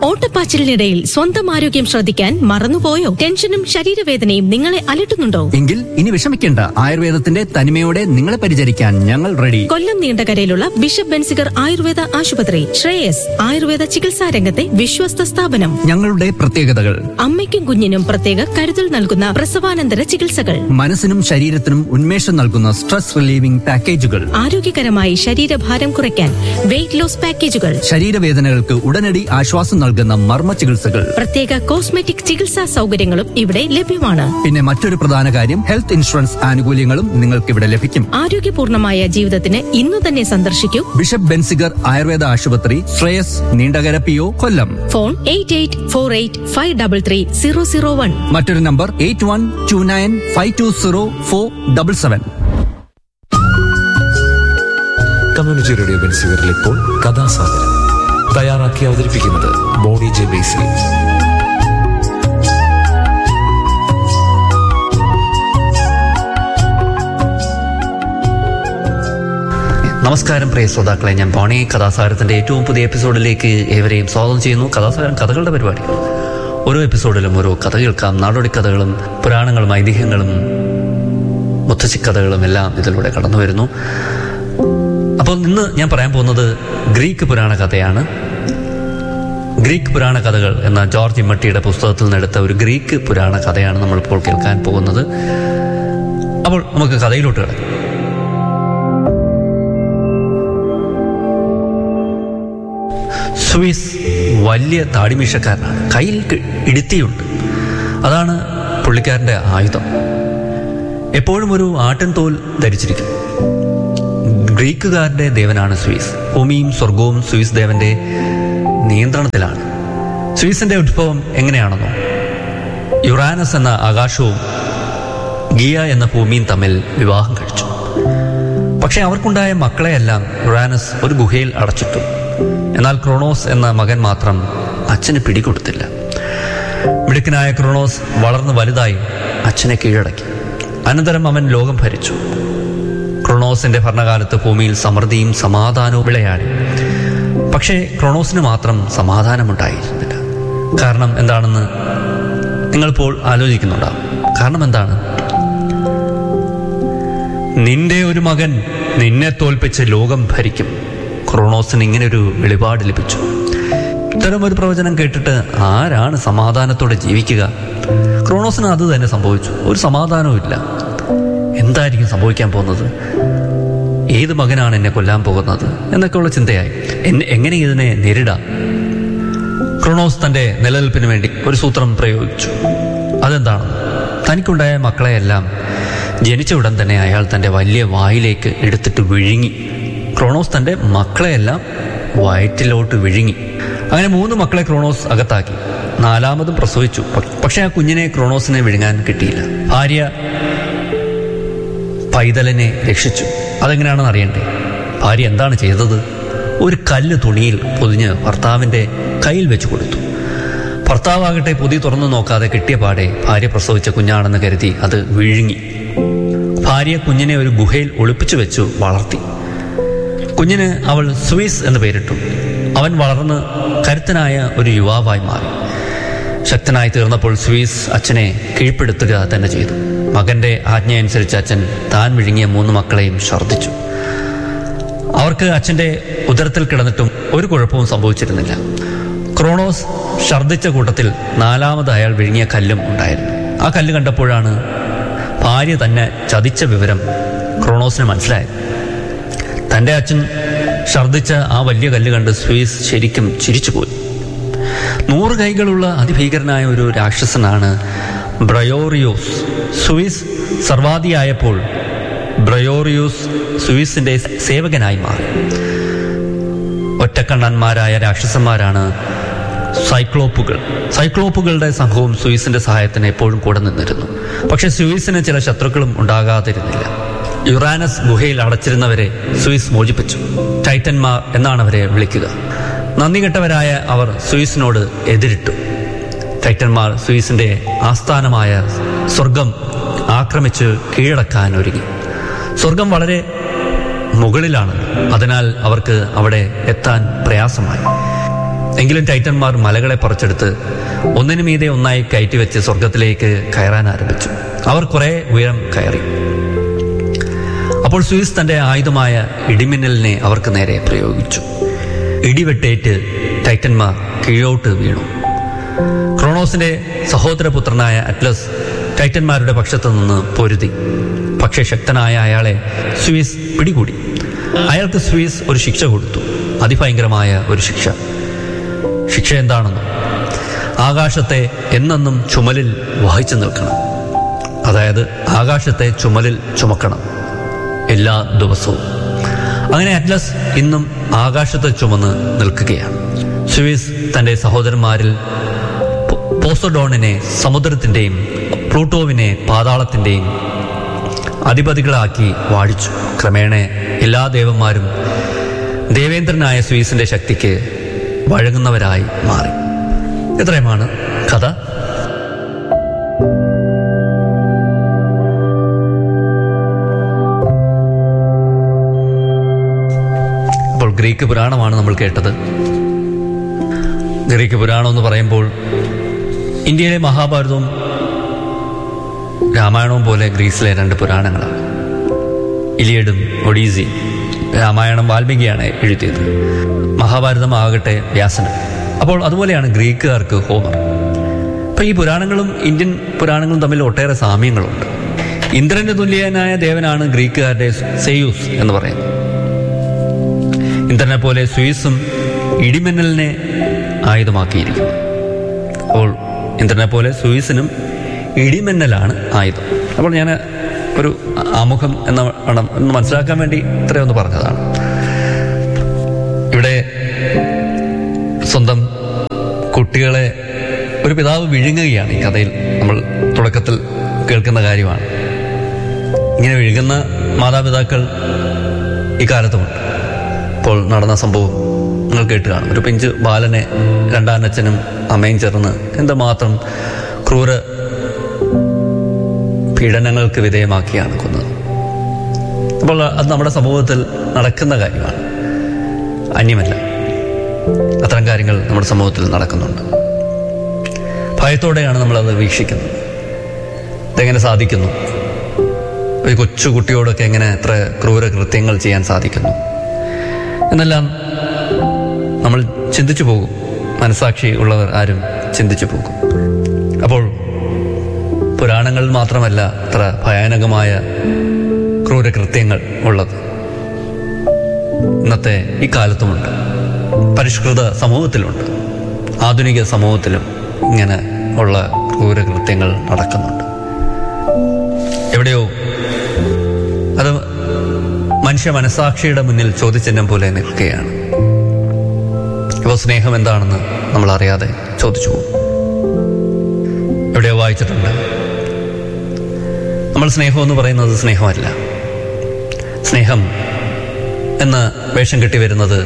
ഓട്ടപ്പാച്ചിലിനിടയിൽ സ്വന്തം ആരോഗ്യം ശ്രദ്ധിക്കാൻ മറന്നുപോയോ ടെൻഷനും ശരീരവേദനയും നിങ്ങളെ അലട്ടുന്നുണ്ടോ എങ്കിൽ ഇനി വിഷമിക്കേണ്ട ആയുർവേദത്തിന്റെ തനിമയോടെ നിങ്ങളെ പരിചരിക്കാൻ ഞങ്ങൾ റെഡി കൊല്ലം നീണ്ടകരയിലുള്ള ബിഷപ്പ് ബെൻസിഗർ ആയുർവേദ ആശുപത്രി ശ്രേയസ് ആയുർവേദ ചികിത്സാ രംഗത്തെ വിശ്വസ്ത സ്ഥാപനം ഞങ്ങളുടെ പ്രത്യേകതകൾ അമ്മയ്ക്കും കുഞ്ഞിനും പ്രത്യേക കരുതൽ നൽകുന്ന പ്രസവാനന്തര ചികിത്സകൾ മനസ്സിനും ശരീരത്തിനും ഉന്മേഷം നൽകുന്ന സ്ട്രെസ് റിലീവിംഗ് പാക്കേജുകൾ ആരോഗ്യകരമായി ശരീരഭാരം കുറയ്ക്കാൻ വെയിറ്റ് ലോസ് പാക്കേജുകൾ ശരീരവേദനകൾക്ക് ഉടനടി ആശ്വാസം നൽകുന്ന മർമ്മ ചികിത്സകൾ പ്രത്യേക കോസ്മെറ്റിക് ചികിത്സാ സൗകര്യങ്ങളും ഇവിടെ ലഭ്യമാണ് പിന്നെ മറ്റൊരു പ്രധാന കാര്യം ഹെൽത്ത് ഇൻഷുറൻസ് ആനുകൂല്യങ്ങളും നിങ്ങൾക്ക് ഇവിടെ ലഭിക്കും ആരോഗ്യപൂർണമായ ജീവിതത്തിന് ഇന്നു തന്നെ സന്ദർശിക്കൂ ബിഷപ്പ് ബെൻസിഗർ ആയുർവേദ ആശുപത്രി Sreyas Neendakara P O Kollam phone eight eight four eight five double three zero zero one മറ്റൊരു number eight one two nine five two zero four double seven community radio ബെൻസിവറിൽ ഇപ്പോൾ കഥാസാഗരം തയ്യാറാക്കി അവതരിപ്പിക്കുന്നത് ബോണി ജെ ബേസിൽ നമസ്കാരം പ്രിയ ശ്രോതാക്കളെ ഞാൻ പോണി കഥാസാരത്തിന്റെ ഏറ്റവും പുതിയ എപ്പിസോഡിലേക്ക് ഏവരെയും സ്വാഗതം ചെയ്യുന്നു കഥാസാരം കഥകളുടെ പരിപാടി ഓരോ എപ്പിസോഡിലും ഓരോ കഥ കേൾക്കാം നാടോടി കഥകളും പുരാണങ്ങളും ഐതിഹ്യങ്ങളും മുത്തശ്ശിക്കഥകളും എല്ലാം ഇതിലൂടെ കടന്നു വരുന്നു അപ്പോൾ ഇന്ന് ഞാൻ പറയാൻ പോകുന്നത് ഗ്രീക്ക് പുരാണ കഥയാണ് ഗ്രീക്ക് പുരാണ കഥകൾ എന്ന ജോർജ് ഇമ്മട്ടിയുടെ പുസ്തകത്തിൽ നിന്നെടുത്ത ഒരു ഗ്രീക്ക് പുരാണ കഥയാണ് നമ്മളിപ്പോൾ കേൾക്കാൻ പോകുന്നത് അപ്പോൾ നമുക്ക് കഥയിലോട്ട് കിടക്കാം സ്വിസ് വലിയ താടിമീശക്കാരനാണ് കയ്യിൽ ക- ഇടുത്തിയുണ്ട് അതാണ് പുള്ളിക്കാരൻ്റെ ആയുധം എപ്പോഴും ഒരു ആട്ടിൻ തോൽ ധരിച്ചിരിക്കും ഗ്രീക്കുകാരുടെ ദേവനാണ് സ്വിസ് ഭൂമിയും സ്വർഗവും സ്വിസ് ദേവന്റെ നിയന്ത്രണത്തിലാണ് സ്വിസിന്റെ ഉദ്ഭവം എങ്ങനെയാണെന്നോ യുറാനസ് എന്ന ആകാശവും ഗിയ എന്ന ഭൂമിയും തമ്മിൽ വിവാഹം കഴിച്ചു പക്ഷെ അവർക്കുണ്ടായ മക്കളെയെല്ലാം യുറാനസ് ഒരു ഗുഹയിൽ അടച്ചിട്ടു എന്നാൽ ക്രോണോസ് എന്ന മകൻ മാത്രം അച്ഛന് പിടികൊടുത്തില്ല മിടുക്കനായ ക്രോണോസ് വളർന്ന് വലുതായി അച്ഛനെ കീഴടക്കി അനന്തരം അവൻ ലോകം ഭരിച്ചു ക്രോണോസിന്റെ ഭരണകാലത്ത് ഭൂമിയിൽ സമൃദ്ധിയും സമാധാനവും വിളയാടി പക്ഷേ ക്രോണോസിന് മാത്രം സമാധാനമുണ്ടായിരുന്നില്ല കാരണം എന്താണെന്ന് നിങ്ങളിപ്പോൾ ആലോചിക്കുന്നുണ്ടാവും കാരണം എന്താണ് നിന്റെ ഒരു മകൻ നിന്നെ തോൽപ്പിച്ച് ലോകം ഭരിക്കും ക്രോണോസിന് ഇങ്ങനെ ഒരു വെളിപാട് ലഭിച്ചു ഇത്തരം ഒരു പ്രവചനം കേട്ടിട്ട് ആരാണ് സമാധാനത്തോടെ ജീവിക്കുക ക്രോണോസിന് അത് തന്നെ സംഭവിച്ചു ഒരു സമാധാനവും ഇല്ല എന്തായിരിക്കും സംഭവിക്കാൻ പോകുന്നത് ഏത് മകനാണ് എന്നെ കൊല്ലാൻ പോകുന്നത് എന്നൊക്കെയുള്ള ചിന്തയായി എന്നെ എങ്ങനെ ഇതിനെ നേരിടാം ക്രോണോസ് തന്റെ നിലനിൽപ്പിന് വേണ്ടി ഒരു സൂത്രം പ്രയോഗിച്ചു അതെന്താണ് തനിക്കുണ്ടായ മക്കളെയെല്ലാം ജനിച്ച ഉടൻ തന്നെ അയാൾ തന്റെ വലിയ വായിലേക്ക് എടുത്തിട്ട് വിഴുങ്ങി ക്രോണോസ് തന്റെ മക്കളെയെല്ലാം വയറ്റിലോട്ട് വിഴുങ്ങി അങ്ങനെ മൂന്ന് മക്കളെ ക്രോണോസ് അകത്താക്കി നാലാമതും പ്രസവിച്ചു പ- പക്ഷെ ആ കുഞ്ഞിനെ ക്രോണോസിനെ വിഴുങ്ങാൻ കിട്ടിയില്ല ഭാര്യ പൈതലിനെ രക്ഷിച്ചു അതെങ്ങനെയാണെന്ന് അറിയണ്ടേ ഭാര്യ എന്താണ് ചെയ്തത് ഒരു കല്ല് തുണിയിൽ പൊതിഞ്ഞ് ഭർത്താവിൻ്റെ കയ്യിൽ വെച്ച് കൊടുത്തു ഭർത്താവാകട്ടെ പൊതി തുറന്നു നോക്കാതെ കിട്ടിയ പാടെ ഭാര്യ പ്രസവിച്ച കുഞ്ഞാണെന്ന് കരുതി അത് വിഴുങ്ങി ഭാര്യ കുഞ്ഞിനെ ഒരു ഗുഹയിൽ ഒളിപ്പിച്ചു വെച്ചു വളർത്തി കുഞ്ഞിന് അവൾ സ്വിസ് എന്ന് പേരിട്ടു അവൻ വളർന്ന് കരുത്തനായ ഒരു യുവാവായി മാറി ശക്തനായി തീർന്നപ്പോൾ സ്വീസ് അച്ഛനെ കീഴ്പ്പെടുത്തുക തന്നെ ചെയ്തു മകന്റെ ആജ്ഞയനുസരിച്ച് അച്ഛൻ താൻ വിഴുങ്ങിയ മൂന്ന് മക്കളെയും ഛർദ്ദിച്ചു അവർക്ക് അച്ഛന്റെ ഉദരത്തിൽ കിടന്നിട്ടും ഒരു കുഴപ്പവും സംഭവിച്ചിരുന്നില്ല ക്രോണോസ് ഛർദ്ദിച്ച കൂട്ടത്തിൽ നാലാമത് അയാൾ വിഴുങ്ങിയ കല്ലും ഉണ്ടായിരുന്നു ആ കല്ല് കണ്ടപ്പോഴാണ് ഭാര്യ തന്നെ ചതിച്ച വിവരം ക്രോണോസിന് മനസ്സിലായത് തൻ്റെ അച്ഛൻ ഛർദ്ദിച്ച ആ വലിയ കല്ല് കണ്ട് സ്വീസ് ശരിക്കും ചിരിച്ചുപോയി നൂറ് കൈകളുള്ള അതിഭീകരനായ ഒരു രാക്ഷസനാണ് ബ്രയോറിയോസ് സ്വിസ് സർവാദിയായപ്പോൾ ബ്രയോറിയോസ് സ്വിസിന്റെ സേവകനായി മാറി ഒറ്റക്കണ്ണന്മാരായ രാക്ഷസന്മാരാണ് സൈക്ലോപ്പുകൾ സൈക്ലോപ്പുകളുടെ സംഘവും സ്വിസിന്റെ സഹായത്തിന് എപ്പോഴും കൂടെ നിന്നിരുന്നു പക്ഷെ സ്വിസിന് ചില ശത്രുക്കളും ഉണ്ടാകാതിരുന്നില്ല യുറാനസ് ഗുഹയിൽ അടച്ചിരുന്നവരെ സ്വിസ് മോചിപ്പിച്ചു ടൈറ്റന്മാർ എന്നാണ് അവരെ വിളിക്കുക നന്ദി കെട്ടവരായ അവർ സ്വിസിനോട് എതിരിട്ടു ടൈറ്റന്മാർ സ്വിസിന്റെ ആസ്ഥാനമായ സ്വർഗം ആക്രമിച്ച് കീഴടക്കാൻ ഒരുങ്ങി സ്വർഗം വളരെ മുകളിലാണ് അതിനാൽ അവർക്ക് അവിടെ എത്താൻ പ്രയാസമായി എങ്കിലും ടൈറ്റന്മാർ മലകളെ പറിച്ചെടുത്ത് ഒന്നിനു മീതെ ഒന്നായി കയറ്റിവെച്ച് സ്വർഗത്തിലേക്ക് കയറാൻ ആരംഭിച്ചു അവർ കുറെ ഉയരം കയറി അപ്പോൾ സ്വിസ് തന്റെ ആയുധമായ ഇടിമിന്നലിനെ അവർക്ക് നേരെ പ്രയോഗിച്ചു ഇടിവെട്ടേറ്റ് ടൈറ്റന്മാർ കീഴോട്ട് വീണു ക്രോണോസിന്റെ സഹോദരപുത്രനായ അറ്റ്ലസ് ടൈറ്റന്മാരുടെ പക്ഷത്തു നിന്ന് പൊരുതി പക്ഷേ ശക്തനായ അയാളെ സ്വിസ് പിടികൂടി അയാൾക്ക് സ്വിസ് ഒരു ശിക്ഷ കൊടുത്തു അതിഭയങ്കരമായ ഒരു ശിക്ഷ ശിക്ഷ എന്താണെന്നോ ആകാശത്തെ എന്നെന്നും ചുമലിൽ വഹിച്ചു നിൽക്കണം അതായത് ആകാശത്തെ ചുമലിൽ ചുമക്കണം എല്ലാ ദിവസവും അങ്ങനെ അറ്റ്ലസ് ഇന്നും ആകാശത്തെ ചുമന്ന് നിൽക്കുകയാണ് സ്വിസ് തന്റെ സഹോദരന്മാരിൽ പോ- പോസഡോണിനെ സമുദ്രത്തിന്റെയും പ്ലൂട്ടോവിനെ പാതാളത്തിന്റെയും അധിപതികളാക്കി വാഴിച്ചു ക്രമേണ എല്ലാ ദേവന്മാരും ദേവേന്ദ്രനായ സ്വീസിന്റെ ശക്തിക്ക് വഴങ്ങുന്നവരായി മാറി ഇത്രയുമാണ് കഥ അപ്പോൾ ഗ്രീക്ക് പുരാണമാണ് നമ്മൾ കേട്ടത് ഗ്രീക്ക് പുരാണം എന്ന് പറയുമ്പോൾ ഇന്ത്യയിലെ മഹാഭാരതവും രാമായണവും പോലെ ഗ്രീസിലെ രണ്ട് പുരാണങ്ങളാണ് ഇലിയഡും ഒഡീസി രാമായണം വാൽമീകിയാണ് എഴുതിയത് മഹാഭാരതം ആകട്ടെ വ്യാസനം അപ്പോൾ അതുപോലെയാണ് ഗ്രീക്കുകാർക്ക് ഹോമർ അപ്പൊ ഈ പുരാണങ്ങളും ഇന്ത്യൻ പുരാണങ്ങളും തമ്മിൽ ഒട്ടേറെ സാമ്യങ്ങളുണ്ട് ഇന്ദ്രന്റെ തുല്യനായ ദേവനാണ് ഗ്രീക്കുകാരുടെ സെയൂസ് എന്ന് പറയുന്നത് ഇന്ദ്രനെ പോലെ സ്വിസും ഇടിമിന്നലിനെ ആയുധമാക്കിയിരിക്കുന്നു അപ്പോൾ ഇന്ദ്രനെ പോലെ സുയിസിനും ഇടിമിന്നലാണ് ആയുധം അപ്പോൾ ഞാൻ ഒരു ആമുഖം എന്ന വേണം എന്ന് മനസ്സിലാക്കാൻ വേണ്ടി ഇത്രയൊന്ന് പറഞ്ഞതാണ് ഇവിടെ സ്വന്തം കുട്ടികളെ ഒരു പിതാവ് വിഴുങ്ങുകയാണ് ഈ കഥയിൽ നമ്മൾ തുടക്കത്തിൽ കേൾക്കുന്ന കാര്യമാണ് ഇങ്ങനെ വിഴുകുന്ന മാതാപിതാക്കൾ ഈ കാലത്തുമുണ്ട് ഇപ്പോൾ നടന്ന സംഭവം നിങ്ങൾ കേട്ട് കാണും ഒരു പിഞ്ച് ബാലനെ രണ്ടാനച്ഛനും അമ്മയും ചേർന്ന് എന്തുമാത്രം ക്രൂര പീഡനങ്ങൾക്ക് വിധേയമാക്കിയാണ് കൊന്നത് അപ്പോൾ അത് നമ്മുടെ സമൂഹത്തിൽ നടക്കുന്ന കാര്യമാണ് അന്യമല്ല അത്തരം കാര്യങ്ങൾ നമ്മുടെ സമൂഹത്തിൽ നടക്കുന്നുണ്ട് ഭയത്തോടെയാണ് നമ്മളത് വീക്ഷിക്കുന്നത് ഇതെങ്ങനെ സാധിക്കുന്നു ഒരു കൊച്ചു കുട്ടിയോടൊക്കെ എങ്ങനെ എത്ര ക്രൂര കൃത്യങ്ങൾ ചെയ്യാൻ സാധിക്കുന്നു എന്നെല്ലാം നമ്മൾ ചിന്തിച്ചു പോകും മനസാക്ഷി ഉള്ളവർ ആരും ചിന്തിച്ചു പോകും അപ്പോൾ പുരാണങ്ങളിൽ മാത്രമല്ല അത്ര ഭയാനകമായ ക്രൂരകൃത്യങ്ങൾ ഉള്ളത് ഇന്നത്തെ ഈ കാലത്തുമുണ്ട് പരിഷ്കൃത സമൂഹത്തിലുണ്ട് ആധുനിക സമൂഹത്തിലും ഇങ്ങനെ ഉള്ള ക്രൂരകൃത്യങ്ങൾ നടക്കുന്നുണ്ട് എവിടെയോ അത് മനുഷ്യ മനസാക്ഷിയുടെ മുന്നിൽ ചോദ്യചിഹ്നം പോലെ നിൽക്കുകയാണ് ഇപ്പോൾ സ്നേഹം എന്താണെന്ന് നമ്മൾ അറിയാതെ ചോദിച്ചു പോകും എവിടെയോ വായിച്ചിട്ടുണ്ട് നമ്മൾ സ്നേഹം എന്ന് പറയുന്നത് സ്നേഹമല്ല സ്നേഹം എന്ന് വേഷം കെട്ടി വരുന്നത്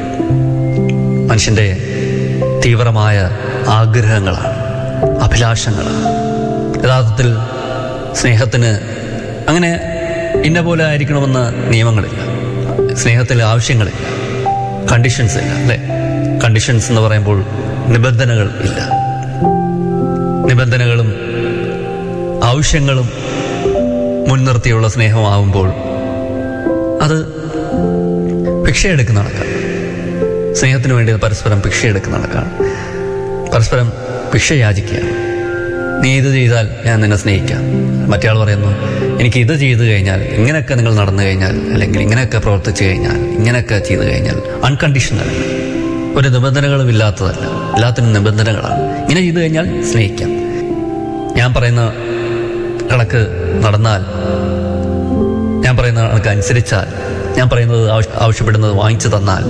മനുഷ്യന്റെ തീവ്രമായ ആഗ്രഹങ്ങളാണ് അഭിലാഷങ്ങളാണ് യഥാർത്ഥത്തിൽ സ്നേഹത്തിന് അങ്ങനെ ഇന്ന പോലെ ആയിരിക്കണമെന്ന് നിയമങ്ങളില്ല സ്നേഹത്തിൽ ആവശ്യങ്ങളില്ല കണ്ടീഷൻസ് ഇല്ല അല്ലേ കണ്ടീഷൻസ് എന്ന് പറയുമ്പോൾ നിബന്ധനകൾ ഇല്ല നിബന്ധനകളും ആവശ്യങ്ങളും മുൻനിർത്തിയുള്ള സ്നേഹമാവുമ്പോൾ അത് ഭിക്ഷയെടുക്കുന്ന കണക്കാണ് സ്നേഹത്തിന് വേണ്ടി പരസ്പരം ഭിക്ഷയെടുക്കുന്ന കണക്കാണ് പരസ്പരം ഭിക്ഷ യാചിക്കുകയാണ് നീ ഇത് ചെയ്താൽ ഞാൻ നിന്നെ സ്നേഹിക്കാം മറ്റേയാൾ പറയുന്നു എനിക്ക് ഇത് ചെയ്തു കഴിഞ്ഞാൽ ഇങ്ങനെയൊക്കെ നിങ്ങൾ നടന്നു കഴിഞ്ഞാൽ അല്ലെങ്കിൽ ഇങ്ങനെയൊക്കെ പ്രവർത്തിച്ചു കഴിഞ്ഞാൽ ഇങ്ങനെയൊക്കെ ചെയ്തു കഴിഞ്ഞാൽ അൺകണ്ടീഷണൽ ഒരു നിബന്ധനകളും ഇല്ലാത്തതല്ല എല്ലാത്തിനും നിബന്ധനകളാണ് ഇങ്ങനെ ചെയ്തു കഴിഞ്ഞാൽ സ്നേഹിക്കാം ഞാൻ പറയുന്ന കണക്ക് നടന്നാൽ ഞാൻ പറയുന്ന കണക്ക് അനുസരിച്ചാൽ ഞാൻ പറയുന്നത് ആവശ്യ- ആവശ്യപ്പെടുന്നത് വാങ്ങിച്ചു തന്നാൽ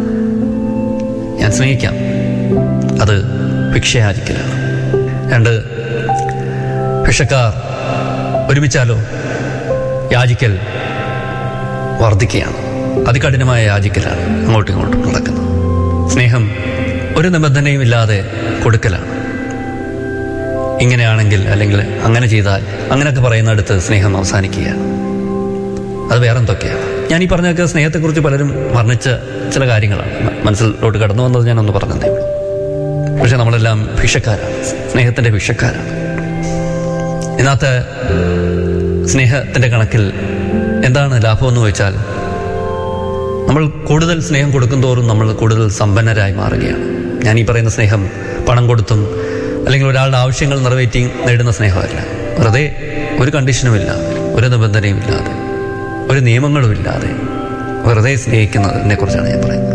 ഞാൻ സ്നേഹിക്കാം അത് ഭിക്ഷയാചിക്കലാണ് രണ്ട് ഭിക്ഷക്കാർ ഒരുമിച്ചാലോ യാചിക്കൽ വർദ്ധിക്കുകയാണ് അതികഠിനമായ യാചിക്കലാണ് അങ്ങോട്ടും ഇങ്ങോട്ടും നടക്കുന്നത് സ്നേഹം ഒരു നിബന്ധനയും ഇല്ലാതെ കൊടുക്കലാണ് ഇങ്ങനെയാണെങ്കിൽ അല്ലെങ്കിൽ അങ്ങനെ ചെയ്താൽ അങ്ങനെയൊക്കെ പറയുന്നിടത്ത് സ്നേഹം അവസാനിക്കുകയാണ് അത് വേറെ എന്തൊക്കെയാണ് ഞാൻ ഈ പറഞ്ഞൊക്കെ സ്നേഹത്തെക്കുറിച്ച് പലരും വർണ്ണിച്ച ചില കാര്യങ്ങളാണ് മ- മനസ്സിലോട്ട് കടന്നു വന്നത് ഞാനൊന്ന് പറഞ്ഞതേ ഉള്ളൂ പക്ഷെ നമ്മളെല്ലാം ഭിക്ഷക്കാരാണ് സ്നേഹത്തിന്റെ ഭിക്ഷക്കാരാണ് ഇതിനകത്ത് സ്നേഹത്തിന്റെ കണക്കിൽ എന്താണ് ലാഭമെന്ന് ചോദിച്ചാൽ നമ്മൾ കൂടുതൽ സ്നേഹം കൊടുക്കും തോറും നമ്മൾ കൂടുതൽ സമ്പന്നരായി മാറുകയാണ് ഞാൻ ഈ പറയുന്ന സ്നേഹം പണം കൊടുത്തും അല്ലെങ്കിൽ ഒരാളുടെ ആവശ്യങ്ങൾ നിറവേറ്റി നേടുന്ന സ്നേഹമല്ല വെറുതെ ഒരു കണ്ടീഷനുമില്ല ഒരു നിബന്ധനയും ഇല്ലാതെ ഒരു നിയമങ്ങളും ഇല്ലാതെ വെറുതെ സ്നേഹിക്കുന്നതിനെ കുറിച്ചാണ് ഞാൻ പറയുന്നത്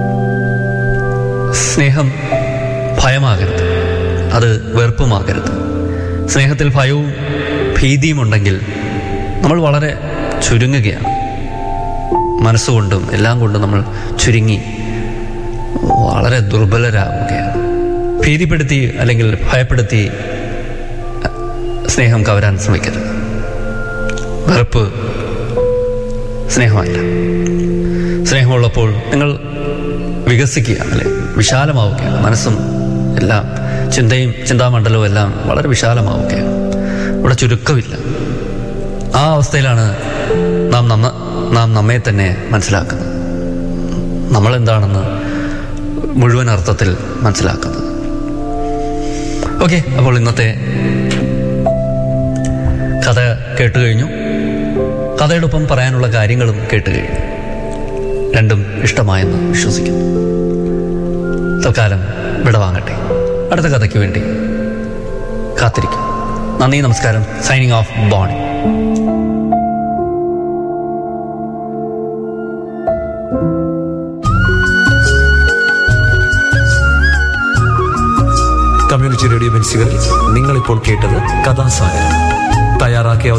സ്നേഹം ഭയമാകരുത് അത് വെറുപ്പുമാകരുത് സ്നേഹത്തിൽ ഭയവും ഭീതിയും ഉണ്ടെങ്കിൽ നമ്മൾ വളരെ ചുരുങ്ങുകയാണ് മനസ്സുകൊണ്ടും എല്ലാം കൊണ്ടും നമ്മൾ ചുരുങ്ങി വളരെ ദുർബലരാകുകയാണ് ഭീതിപ്പെടുത്തി അല്ലെങ്കിൽ ഭയപ്പെടുത്തി സ്നേഹം കവരാൻ ശ്രമിക്കരുത് വെറുപ്പ് സ്നേഹമല്ല സ്നേഹമുള്ളപ്പോൾ നിങ്ങൾ വികസിക്കുക അല്ലെ വിശാലമാവുകയാണ് മനസ്സും എല്ലാം ചിന്തയും ചിന്താമണ്ഡലവും എല്ലാം വളരെ വിശാലമാവുകയാണ് ഇവിടെ ചുരുക്കമില്ല ആ അവസ്ഥയിലാണ് നാം നമ്മ നാം നമ്മെ തന്നെ മനസ്സിലാക്കുന്നത് നമ്മൾ എന്താണെന്ന് മുഴുവൻ അർത്ഥത്തിൽ മനസ്സിലാക്കുന്നത് ഓക്കെ അപ്പോൾ ഇന്നത്തെ കഥ കേട്ട് കഴിഞ്ഞു കഥയോടൊപ്പം പറയാനുള്ള കാര്യങ്ങളും കേട്ട് കഴിഞ്ഞു രണ്ടും ഇഷ്ടമായെന്ന് വിശ്വസിക്കുന്നു തൽക്കാലം വിടവാങ്ങട്ടെ അടുത്ത കഥയ്ക്ക് വേണ്ടി കാത്തിരിക്കും നന്ദി നമസ്കാരം signing off Boni community radio ബെൻസികളിൽ നിങ്ങളിപ്പോൾ കേട്ടത് കഥാസാഗരം തയ്യാറാക്കിയ